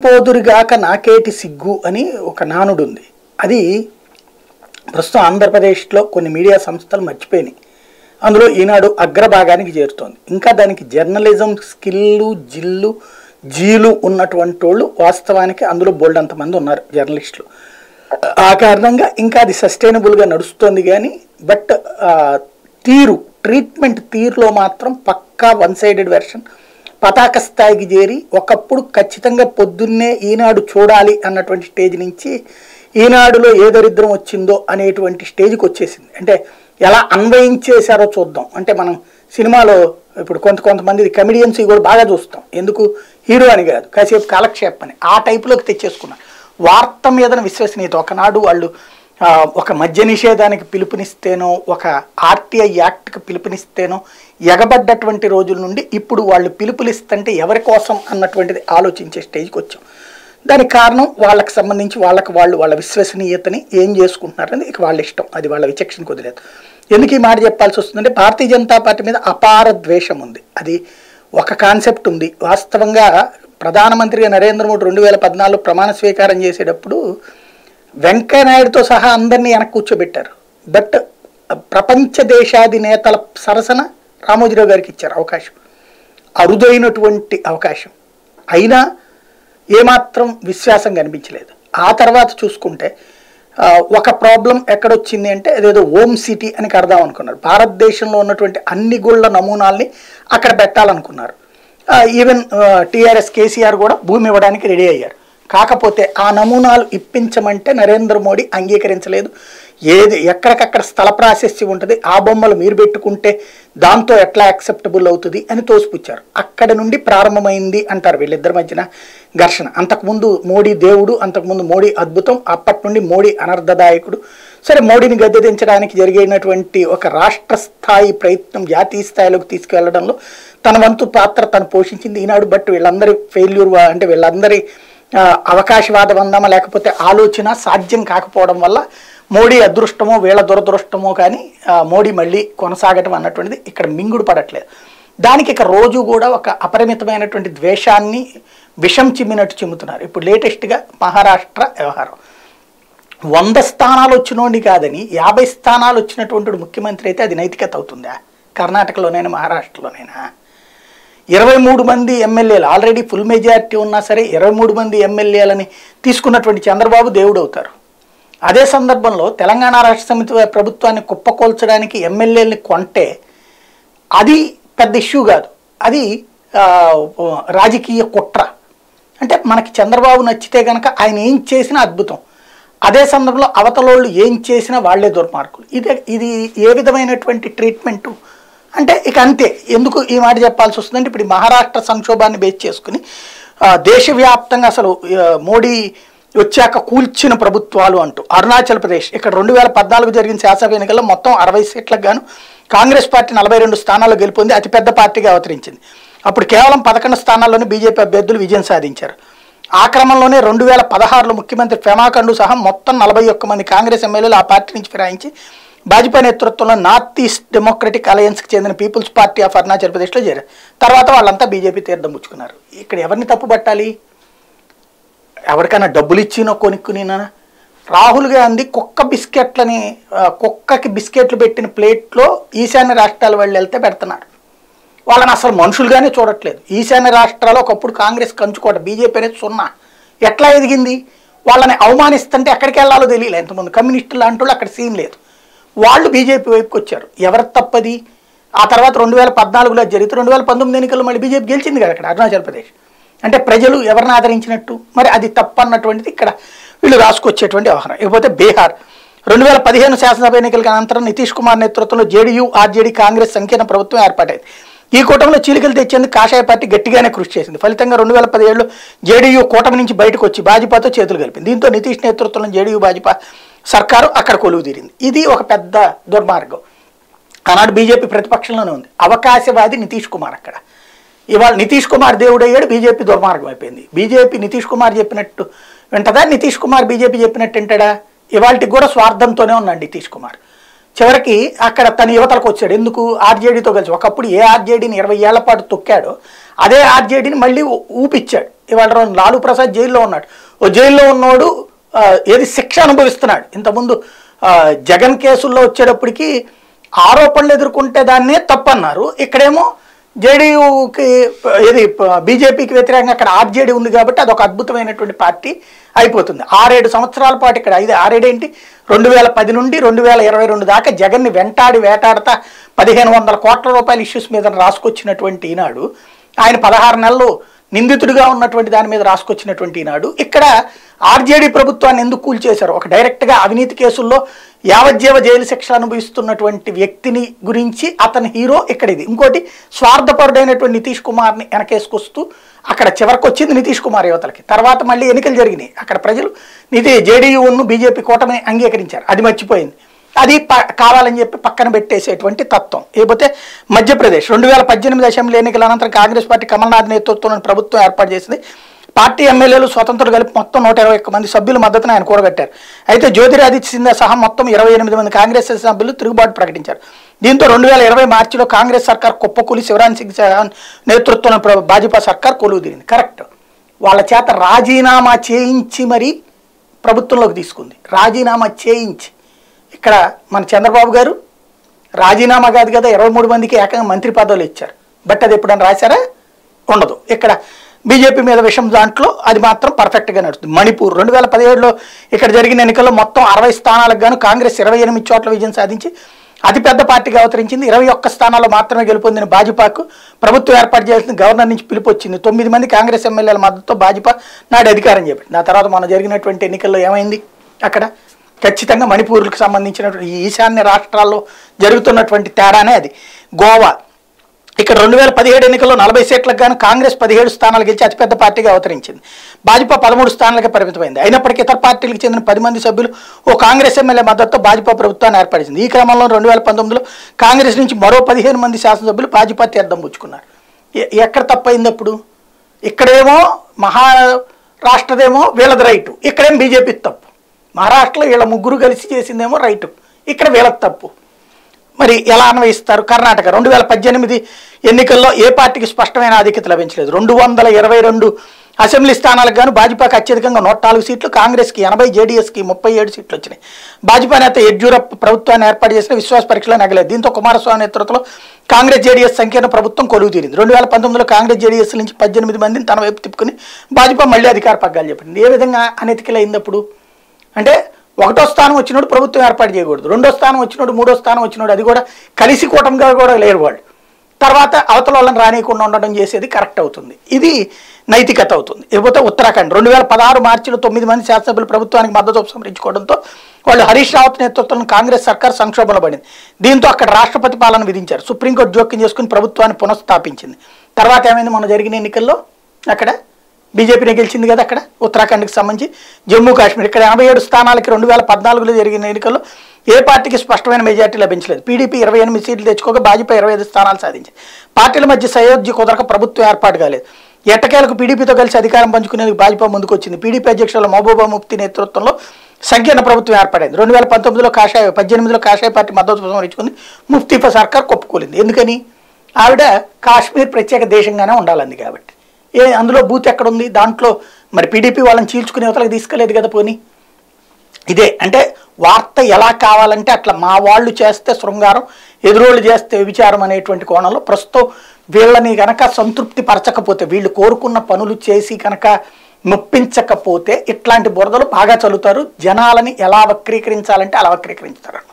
పోదురుగాక నాకేటి సిగ్గు అని ఒక నానుడు ఉంది అది ప్రస్తుతం ఆంధ్రప్రదేశ్లో కొన్ని మీడియా సంస్థలు మర్చిపోయినాయి అందులో ఈనాడు అగ్రభాగానికి చేరుతోంది ఇంకా దానికి జర్నలిజం స్కిల్లు జిల్లు జీలు ఉన్నటువంటి వాళ్ళు వాస్తవానికి అందులో బోల్డ్ అంతమంది ఉన్నారు జర్నలిస్టులు ఆ కారణంగా ఇంకా అది సస్టైనబుల్గా నడుస్తుంది కానీ బట్ తీరు ట్రీట్మెంట్ తీరులో మాత్రం పక్కా వన్ సైడెడ్ వెర్షన్ పతాక స్థాయికి చేరి ఒకప్పుడు ఖచ్చితంగా పొద్దున్నే ఈనాడు చూడాలి అన్నటువంటి స్టేజ్ నుంచి ఈనాడులో ఏ దరిద్రం వచ్చిందో అనేటువంటి స్టేజ్కి వచ్చేసింది అంటే ఎలా అన్వయించేశారో చూద్దాం అంటే మనం సినిమాలో ఇప్పుడు కొంత కొంతమంది కమెడియన్స్ కూడా బాగా చూస్తాం ఎందుకు హీరో అని కాదు కాసేపు కాలక్షేపం అని ఆ టైపులోకి తెచ్చేసుకున్నారు వార్త మీదన విశ్వసనీయత ఒకనాడు వాళ్ళు ఆ, ఒక మద్య నిషేధానికి పిలుపునిస్తేనో ఒక ఆర్టీఐ యాక్ట్కి పిలుపునిస్తేనో ఎగబడ్డటువంటి రోజుల నుండి ఇప్పుడు వాళ్ళు పిలుపునిస్తుంటే ఎవరి కోసం అన్నటువంటిది ఆలోచించే స్టేజ్కి వచ్చాం దానికి కారణం వాళ్ళకి సంబంధించి వాళ్ళకి వాళ్ళు వాళ్ళ విశ్వసనీయతని ఏం చేసుకుంటున్నారని ఇక వాళ్ళ ఇష్టం అది వాళ్ళ విచక్షణ కుదిరేది ఎందుకు ఈ మాట చెప్పాల్సి వస్తుందంటే భారతీయ జనతా పార్టీ మీద అపార ద్వేషం ఉంది అది ఒక కాన్సెప్ట్ ఉంది వాస్తవంగా ప్రధానమంత్రిగా నరేంద్ర మోడీ రెండు వేల పద్నాలుగు ప్రమాణ స్వీకారం చేసేటప్పుడు వెంకయ్యనాయుడుతో సహా అందరినీ వెనక్కి కూర్చోబెట్టారు బట్ ప్రపంచ దేశాధినేతల సరసన రామోజీరావు గారికి ఇచ్చారు అవకాశం అరుదైనటువంటి అవకాశం అయినా ఏమాత్రం విశ్వాసం కనిపించలేదు ఆ తర్వాత చూసుకుంటే ఆ, ఒక ప్రాబ్లం ఎక్కడొచ్చింది అంటే అదేదో ఓమ్ సిటీ అని కడదాం అనుకున్నారు భారతదేశంలో ఉన్నటువంటి అన్ని గుళ్ళ నమూనాల్ని అక్కడ పెట్టాలనుకున్నారు ఈవెన్ టీఆర్ఎస్ కేసీఆర్ కూడా భూమి ఇవ్వడానికి రెడీ అయ్యారు కాకపోతే ఆ నమూనాలు ఇప్పించమంటే నరేంద్ర మోడీ అంగీకరించలేదు ఏది ఎక్కడికక్కడ స్థల ప్రాశస్యం ఉంటుంది ఆ బొమ్మలు మీరు పెట్టుకుంటే దాంతో ఎట్లా యాక్సెప్టబుల్ అవుతుంది అని తోసిపుచ్చారు అక్కడ నుండి ప్రారంభమైంది అంటారు వీళ్ళిద్దరి మధ్యన ఘర్షణ అంతకుముందు మోడీ దేవుడు అంతకుముందు మోడీ అద్భుతం అప్పటి నుండి మోడీ అనర్థదాయకుడు సరే మోడీని గద్దెదించడానికి జరిగినటువంటి ఒక రాష్ట్ర స్థాయి ప్రయత్నం జాతీయ స్థాయిలోకి తీసుకెళ్లడంలో తన వంతు పాత్ర తను పోషించింది ఈనాడు బట్ వీళ్ళందరి ఫెయిల్యూర్ అంటే వీళ్ళందరి ఆ, అవకాశవాదం అందామా లేకపోతే ఆలోచన సాధ్యం కాకపోవడం వల్ల మోడీ అదృష్టమో వీళ్ళ దురదృష్టమో కానీ ఆ, మోడీ మళ్ళీ కొనసాగటం అన్నటువంటిది ఇక్కడ మింగుడు పడట్లేదు దానికి ఇక రోజు కూడా ఒక అపరిమితమైనటువంటి ద్వేషాన్ని విషం చిమ్మినట్టు చిమ్ముతున్నారు ఇప్పుడు లేటెస్ట్గా మహారాష్ట్ర వ్యవహారం వంద స్థానాలు వచ్చినోండి కాదని యాభై స్థానాలు వచ్చినటువంటి ముఖ్యమంత్రి అయితే అది నైతికత అవుతుందా కర్ణాటకలోనైనా మహారాష్ట్రలోనైనా ఇరవై మూడు మంది ఎమ్మెల్యేలు ఆల్రెడీ ఫుల్ మెజారిటీ ఉన్నా సరే ఇరవై మూడు మంది ఎమ్మెల్యేలని తీసుకున్నటువంటి చంద్రబాబు దేవుడు అవుతారు అదే సందర్భంలో తెలంగాణ రాష్ట్ర సమితి ప్రభుత్వాన్ని కుప్పకొల్చడానికి ఎమ్మెల్యేలని కొంటే అది పెద్ద ఇష్యూ కాదు అది ఆ, రాజకీయ కుట్ర అంటే మనకి చంద్రబాబు నచ్చితే కనుక ఆయన ఏం చేసినా అద్భుతం అదే సందర్భంలో అవతలోళ్ళు ఏం చేసినా వాళ్ళే దుర్మార్గులు ఇది ఇది ఏ విధమైనటువంటి ట్రీట్మెంటు అంటే ఇక అంతే ఎందుకు ఈ మాట చెప్పాల్సి వస్తుందంటే ఇప్పుడు ఈ మహారాష్ట్ర సంక్షోభాన్ని బేస్ చేసుకుని ఆ, దేశవ్యాప్తంగా అసలు ఆ, మోడీ వచ్చాక కూల్చిన ప్రభుత్వాలు అంటూ అరుణాచల్ ప్రదేశ్ ఇక్కడ రెండు వేల పద్నాలుగు జరిగిన శాసన ఎన్నికల్లో మొత్తం అరవై సీట్లకు గాను కాంగ్రెస్ పార్టీ నలభై రెండు స్థానాల్లో గెలుపొంది అతిపెద్ద పార్టీగా అవతరించింది అప్పుడు కేవలం పదకొండు స్థానాల్లోనే బీజేపీ అభ్యర్థులు విజయం సాధించారు ఆ క్రమంలోనే రెండు వేల పదహారులో ముఖ్యమంత్రి ఫెమా ఖండు సహా మొత్తం నలభై ఒక్క మంది కాంగ్రెస్ ఎమ్మెల్యేలు ఆ పార్టీ నుంచి ఫిరాయించి భాజపా నేతృత్వంలో నార్త్ ఈస్ట్ డెమోక్రటిక్ అలయన్స్కి చెందిన పీపుల్స్ పార్టీ ఆఫ్ అరుణాచల్ ప్రదేశ్లో చేరారు తర్వాత వాళ్ళంతా బీజేపీ తీర్థం పుచ్చుకున్నారు ఇక్కడ ఎవరిని తప్పుపట్టాలి ఎవరికైనా డబ్బులు ఇచ్చినో కొనుక్కునినా రాహుల్ గాంధీ కుక్క బిస్కెట్లని ఆ, కుక్కకి బిస్కెట్లు పెట్టిన ప్లేట్లో ఈశాన్య రాష్ట్రాల వాళ్ళు వెళ్తే పెడుతున్నారు వాళ్ళని అసలు మనుషులుగానే చూడట్లేదు ఈశాన్య రాష్ట్రాలు ఒకప్పుడు కాంగ్రెస్ కంచుకోట బీజేపీ అనేది సున్నా ఎట్లా ఎదిగింది వాళ్ళని అవమానిస్తుంటే ఎక్కడికి వెళ్ళాలో తెలియలే ఎంతమంది కమ్యూనిస్టులు లాంటి వాళ్ళు అక్కడ సీన్ లేదు వాళ్ళు బీజేపీ వైపుకి వచ్చారు ఎవరి తప్పది ఆ తర్వాత రెండు వేల పద్నాలుగులో జరిగితే రెండు వేల పంతొమ్మిది ఎన్నికల్లో మళ్ళీ బీజేపీ గెలిచింది కదా అక్కడ అరుణాచల్ ప్రదేశ్ అంటే ప్రజలు ఎవరిని ఆదరించినట్టు మరి అది తప్పు అన్నటువంటిది ఇక్కడ వీళ్ళు రాసుకొచ్చేటువంటి వ్యవహారం ఇకపోతే బీహార్ రెండు వేల పదిహేను శాసనసభ ఎన్నికల అనంతరం నితీష్ కుమార్ నేతృత్వంలో జేడీయూ ఆర్జేడీ కాంగ్రెస్ సంకీర్ణ ప్రభుత్వం ఏర్పాటైంది ఈ కూటమిలో చీలికలు తెచ్చేందుకు కాషాయ పార్టీ గట్టిగానే కృషి చేసింది ఫలితంగా రెండు వేల పదిహేడులో జేడీయూ కూటమి నుంచి బయటకు వచ్చి భాజపాతో చేతులు కలిపింది దీంతో నితీష్ నేతృత్వంలో జేడీయూ భాజపా సర్కారు అక్కడ కొలువు తీరింది ఇది ఒక పెద్ద దుర్మార్గం ఆనాడు బీజేపీ ప్రతిపక్షంలోనే ఉంది అవకాశవాది నితీష్ కుమార్ అక్కడ ఇవాళ నితీష్ కుమార్ దేవుడయ్యాడు బీజేపీ దుర్మార్గం అయిపోయింది బీజేపీ నితీష్ కుమార్ చెప్పినట్టు వింటదా నితీష్ కుమార్ బీజేపీ చెప్పినట్టు వింటాడా ఇవాళకి కూడా స్వార్థంతోనే ఉన్నాడు నితీష్ కుమార్ చివరికి అక్కడ తన యువతలకు వచ్చాడు ఎందుకు ఆర్జేడీతో కలిసి ఒకప్పుడు ఏ ఆర్జేడీని ఇరవై ఏళ్ల పాటు తొక్కాడో అదే ఆర్జేడీని మళ్ళీ ఊ- ఊపిచ్చాడు ఇవాళ రోజు లాలూ ప్రసాద్ జైల్లో ఉన్నాడు ఓ జైల్లో ఉన్నోడు ఆ, ఏది శిక్ష అనుభవిస్తున్నాడు ఇంతకుముందు ఆ, జగన్ కేసుల్లో వచ్చేటప్పటికి ఆరోపణలు ఎదుర్కొంటే దాన్నే తప్పన్నారు ఇక్కడేమో జేడీయూకి ఇది బీజేపీకి వ్యతిరేకంగా అక్కడ ఆర్జేడీ ఉంది కాబట్టి అది ఒక అద్భుతమైనటువంటి పార్టీ అయిపోతుంది ఆరేడు సంవత్సరాల పాటు ఇక్కడ ఐదు ఆరేడు ఏంటి రెండు వేల పది నుండి రెండు వేల ఇరవై రెండు దాకా జగన్ని వెంటాడి వేటాడతా పదిహేను వందల కోట్ల రూపాయల ఇష్యూస్ మీద రాసుకొచ్చినటువంటి ఈనాడు ఆయన పదహారు నెలలు నిందితుడిగా ఉన్నటువంటి దాని మీద రాసుకొచ్చినటువంటి ఈనాడు ఇక్కడ ఆర్జేడీ ప్రభుత్వాన్ని ఎందుకు కూల్చేశారు ఒక డైరెక్ట్గా అవినీతి కేసుల్లో యావజ్జీవ జైలు శిక్ష అనుభవిస్తున్నటువంటి వ్యక్తిని గురించి అతని హీరో ఇక్కడ ఇది ఇంకోటి స్వార్థపరుడైనటువంటి నితీష్ కుమార్ని వెనకేసుకొస్తూ అక్కడ చివరికి వచ్చింది నితీష్ కుమార్ యువతలకి తర్వాత మళ్ళీ ఎన్నికలు జరిగినాయి అక్కడ ప్రజలు నితి జేడీయూను బీజేపీ కూటమిని అంగీకరించారు అది మర్చిపోయింది అది ప- కావాలని చెప్పి పక్కన పెట్టేసేటువంటి తత్వం లేకపోతే మధ్యప్రదేశ్ రెండు వేల పద్దెనిమిది అసెంబ్లీ ఎన్నికల అనంతరం కాంగ్రెస్ పార్టీ కమల్నాథ్ నేతృత్వంలోని ప్రభుత్వం ఏర్పాటు చేసింది పార్టీ ఎమ్మెల్యేలు స్వతంత్రులు కలిపి మొత్తం నూట ఇరవై ఒక్క మంది సభ్యుల మద్దతును ఆయన కూడగట్టారు అయితే జ్యోతిరాదిత్య సింధ్యా సహా మొత్తం ఇరవై ఎనిమిది మంది కాంగ్రెస్ సభ్యులు తిరుగుబాటు ప్రకటించారు దీంతో రెండు వేల ఇరవై మార్చిలో కాంగ్రెస్ సర్కార్ కుప్పకూలి శివరాజ్ సింగ్ చౌహాన్ నేతృత్వంలో ప్ర- భాజపా సర్కార్ కొలువు తీరింది కరెక్ట్ వాళ్ళ చేత రాజీనామా చేయించి మరీ ప్రభుత్వంలోకి తీసుకుంది రాజీనామా చేయించి ఇక్కడ మన చంద్రబాబు గారు రాజీనామా కాదు కదా ఇరవై మూడు మందికి ఏకంగా మంత్రి పదవులు ఇచ్చారు బట్ అది ఎప్పుడైనా రాశారా ఉండదు ఇక్కడ బీజేపీ మీద విషయం దాంట్లో అది మాత్రం పర్ఫెక్ట్గా నడుస్తుంది మణిపూర్ రెండు వేల పదిహేడులో ఇక్కడ జరిగిన ఎన్నికల్లో మొత్తం అరవై స్థానాలకు గాను కాంగ్రెస్ ఇరవై ఎనిమిది చోట్ల విజయం సాధించి అతిపెద్ద పార్టీగా అవతరించింది ఇరవై ఒక్క స్థానాల్లో మాత్రమే గెలుపొందిన భాజపాకు ప్రభుత్వం ఏర్పాటు చేయాల్సిన గవర్నర్ నుంచి పిలుపు వచ్చింది తొమ్మిది మంది కాంగ్రెస్ ఎమ్మెల్యేల మద్దతుతో భాజపా నాడు అధికారం చేపట్టింది ఆ తర్వాత మన జరిగినటువంటి ఎన్నికల్లో ఏమైంది అక్కడ ఖచ్చితంగా మణిపూర్కి సంబంధించినటువంటి ఈ ఈశాన్య రాష్ట్రాల్లో జరుగుతున్నటువంటి తేడానే అది గోవా ఇక్కడ రెండు వేల పదిహేడు ఎన్నికల్లో నలభై సీట్లకు గాను కాంగ్రెస్ పదిహేడు స్థానాలు గెలిచి అతిపెద్ద పార్టీగా అవతరించింది భాజపా పదమూడు స్థానాలకే పరిమితమైంది అయినప్పటికీ ఇతర పార్టీలకు చెందిన పది మంది సభ్యులు ఓ కాంగ్రెస్ ఎమ్మెల్యే మద్దతుతో భాజపా ప్రభుత్వాన్ని ఏర్పరిచింది ఈ క్రమంలో రెండు వేల పంతొమ్మిదిలో కాంగ్రెస్ నుంచి మరో పదిహేను మంది శాసనసభ్యులు భాజపా తీర్థం పుచ్చుకున్నారు ఎ- ఎక్కడ తప్పైంది అప్పుడు ఇక్కడేమో మహారాష్ట్రదేమో వీళ్ళది రైటు ఇక్కడేమో బీజేపీ తప్పు మహారాష్ట్రలో వీళ్ళ ముగ్గురు కలిసి చేసిందేమో రైటు ఇక్కడ వీళ్ళకి తప్పు మరి ఎలా అన్వయిస్తారు కర్ణాటక రెండు వేల పద్దెనిమిది ఎన్నికల్లో ఏ పార్టీకి స్పష్టమైన ఆధిక్యత లభించలేదు రెండు వందల ఇరవై రెండు అసెంబ్లీ స్థానాలకు గాను భాజపాకి అత్యధికంగా నూట నాలుగు సీట్లు కాంగ్రెస్కి ఎనభై జేడీఎస్కి ముప్పై ఏడు సీట్లు వచ్చినాయి భాజపా నేత యడ్యూరప్ ప్రభుత్వాన్ని ఏర్పాటు చేసిన విశ్వాస పరీక్షలో నగలేదు దీంతో కుమారస్వామి నేతృత్వంలో కాంగ్రెస్ జేడీఎస్ సంకీర్ణ ప్రభుత్వం కొలువు తీరింది రెండు వేల పంతొమ్మిదిలో కాంగ్రెస్ జేడీఎస్ నుంచి పద్దెనిమిది మందిని తన వైపు తిప్పుకుని భాజపా మళ్ళీ అధికార పగ్గాలు చెప్పింది ఏ విధంగా అనెతికలైంది అప్పుడు అంటే ఒకటో స్థానం వచ్చినోడు ప్రభుత్వం ఏర్పాటు చేయకూడదు రెండో స్థానం వచ్చినోడు మూడో స్థానం వచ్చినోడు అది కూడా కలిసి కూటమిగా కూడా లేరు వాళ్ళు తర్వాత అవతల వాళ్ళని రానియకుండా ఉండడం చేసేది కరెక్ట్ అవుతుంది ఇది నైతికత అవుతుంది ఇకపోతే ఉత్తరాఖండ్ రెండు వేల పదహారు మార్చిలో తొమ్మిది మంది శాసనసభ్యులు ప్రభుత్వానికి మద్దతు ఉపసంహరించుకోవడంతో వాళ్ళు హరీష్ రావత్ నేతృత్వంలో కాంగ్రెస్ సర్కార్ సంక్షోభంలో పడింది దీంతో అక్కడ రాష్ట్రపతి పాలన విధించారు సుప్రీంకోర్టు జోక్యం చేసుకుని ప్రభుత్వాన్ని పునఃస్థాపించింది తర్వాత ఏమైంది మొన్న జరిగిన ఎన్నికల్లో అక్కడ బీజేపీనే గెలిచింది కదా అక్కడ ఉత్తరాఖండ్కి సంబంధించి జమ్మూ కాశ్మీర్ ఇక్కడ ఎనభై ఏడు స్థానాలకి రెండు వేల పద్నాలుగులో జరిగిన ఎన్నికల్లో ఏ పార్టీకి స్పష్టమైన మెజార్టీ లభించలేదు పీడీపీ ఇరవై ఎనిమిది సీట్లు తెచ్చుకోక భాజపా ఇరవై ఐదు స్థానాలు సాధించింది పార్టీల మధ్య సయోధ్య కుదరక ప్రభుత్వం ఏర్పాటు కాలేదు ఎట్టకేలకు పీడీపీతో కలిసి అధికారం పంచుకునేందుకు భాజపా ముందుకు వచ్చింది పీడీపీ అధ్యక్షుల మహబూబా ముఫ్తీ నేతృత్వంలో సంకీర్ణ ప్రభుత్వం ఏర్పడింది రెండు వేల పంతొమ్మిదిలో కాషాయ పద్దెనిమిదిలో కాషాయ పార్టీ మద్దతు సంహరించుకుంది ముఫ్తీఫా సర్కార్ కొప్పుకోలింది ఎందుకని ఆవిడ కాశ్మీర్ ప్రత్యేక దేశంగానే ఉండాలంది కాబట్టి ఏ అందులో బూత్ ఎక్కడుంది దాంట్లో మరి పీడీపీ వాళ్ళని చీల్చుకునే అవతలకి తీసుకెళ్ళలేదు కదా పోనీ ఇదే అంటే వార్త ఎలా కావాలంటే అట్లా మా వాళ్ళు చేస్తే శృంగారం ఎదురోళ్ళు చేస్తే విచారం అనేటువంటి కోణంలో ప్రస్తుతం వీళ్ళని కనుక సంతృప్తి పరచకపోతే వీళ్ళు కోరుకున్న పనులు చేసి కనుక నొప్పించకపోతే ఇట్లాంటి బురదలు బాగా చల్లుతారు జనాలని ఎలా వక్రీకరించాలంటే అలా వక్రీకరించుతారు